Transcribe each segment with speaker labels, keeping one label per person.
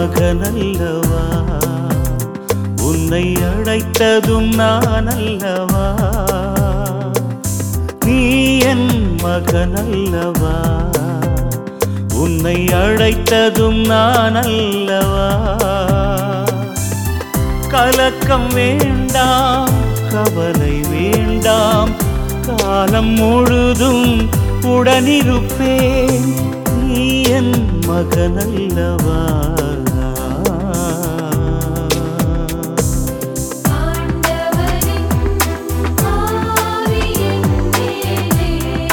Speaker 1: மகனல்லவா உன்னை அழைத்ததும் நான் அல்லவா நீ என் மகனல்லவா உன்னை அழைத்ததும் நான் அல்லவா கலக்கம் வேண்டாம் கவலை வேண்டாம் காலம் முழுதும் உடனிருப்பேன் நீ என் மகனல்லவா
Speaker 2: ஆண்டவரின் ஆவியின் மேலே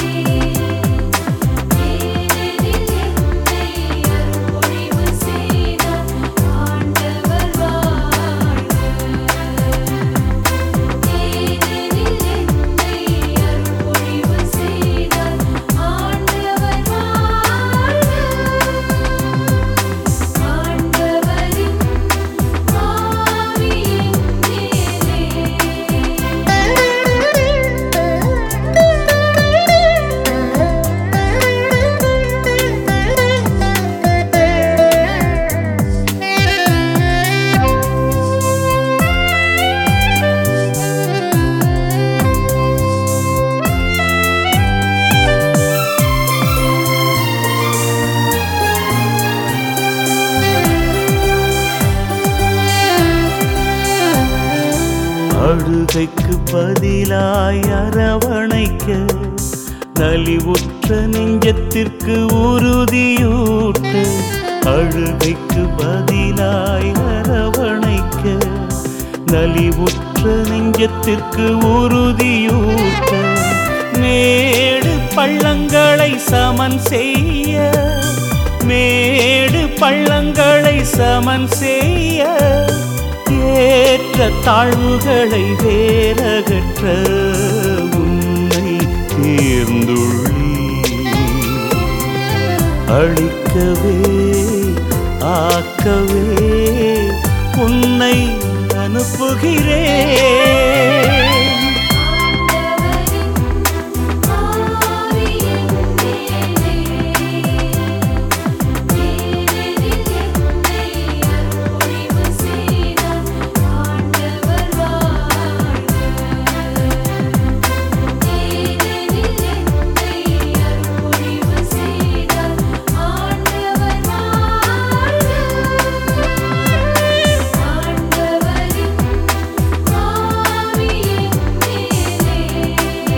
Speaker 2: ஏனெனில் என்னை அருள்பொழிவு செய்தார் ஆண்டவர் வாழ்க ஏனெனில் என்னை அருள்பொழிவு செய்தார் ஆண்டவர் வாழ்க ஆண்டவரின் ஆவியின்
Speaker 1: அழுகைக்கு பதிலாய் அரவணைக்க நலிவுற்ற நெஞ்சத்திற்கு உறுதியூட்ட அழுகைக்கு பதிலாய் அரவணைக்க நலிவுற்ற நெஞ்சத்திற்கு உறுதியூட்ட மேடு பள்ளங்களை சமன் செய்ய மேடு பள்ளங்களை சமன் செய்ய ஏற்ற தாழ்வுகளை வேறகற்ற உன்னை தேர்ந்துள்ளி அழிக்கவே ஆக்கவே உன்னை அனுப்புகிறேன்
Speaker 2: ஆண்டவரின் ஆவியின் மேலே ஏனெனில் என்னை அருள்பொழிவு செய்தார் ஆண்டவர் வாழ்க ஏனெனில் என்னை அருள்பொழிவு செய்தார் ஆண்டவர் வாழ்க ஆண்டவரின் ஆவியின் மேலே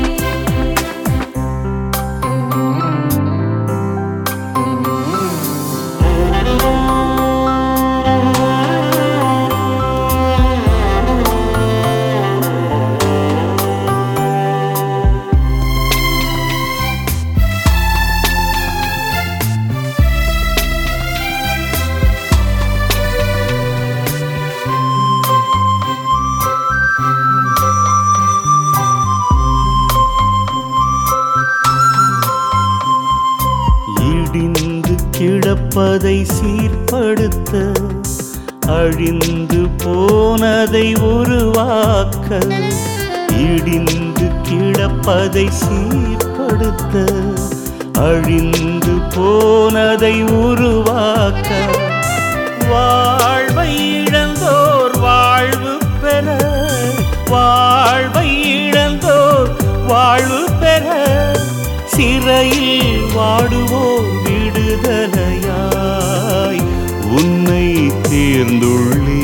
Speaker 1: இடிந்து கிடப்பதை சீர்படுத்த அழிந்து போனதை உருவாக்க இடிந்து கிடப்பதை சீர்படுத்த அழிந்து போனதை உருவாக்க வாழ்வை இழந்தோர் வாழ்வு பெற வாழ்வை இழந்தோர் வாழ்வு பெற சிறையில் வாடுவோர் விடுதலையாய் உன்னை தேர்ந்துள்ளி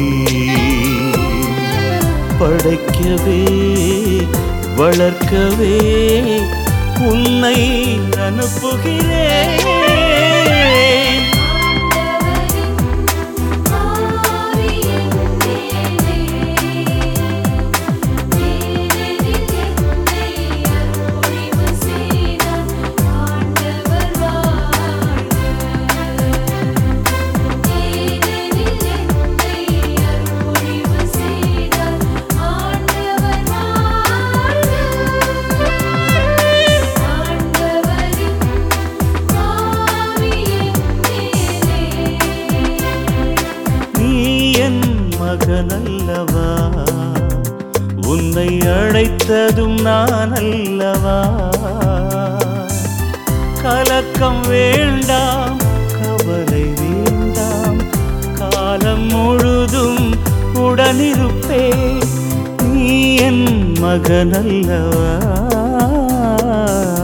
Speaker 1: படைக்கவே வளர்க்கவே உன்னை அனுப்புகிறேன்
Speaker 2: ஆண்டவரின் ஆவியின் மேலே ஏனெனில் என்னை அருள்பொழிவு செய்தார் ஆண்டவர் வாழ்க ஏனெனில் என்னை அருள்பொழிவு செய்தார் ஆண்டவர் வாழ்க ஆண்டவரின் ஆவியின் மேலே
Speaker 1: நீ என் மகனல்லவா உன்னை அழைத்ததும் நான் அல்லவா கலக்கம் வேண்டாம் கவலை வேண்டாம் முழுதும் உடனிருப்பே நீ என் மகனல்லவா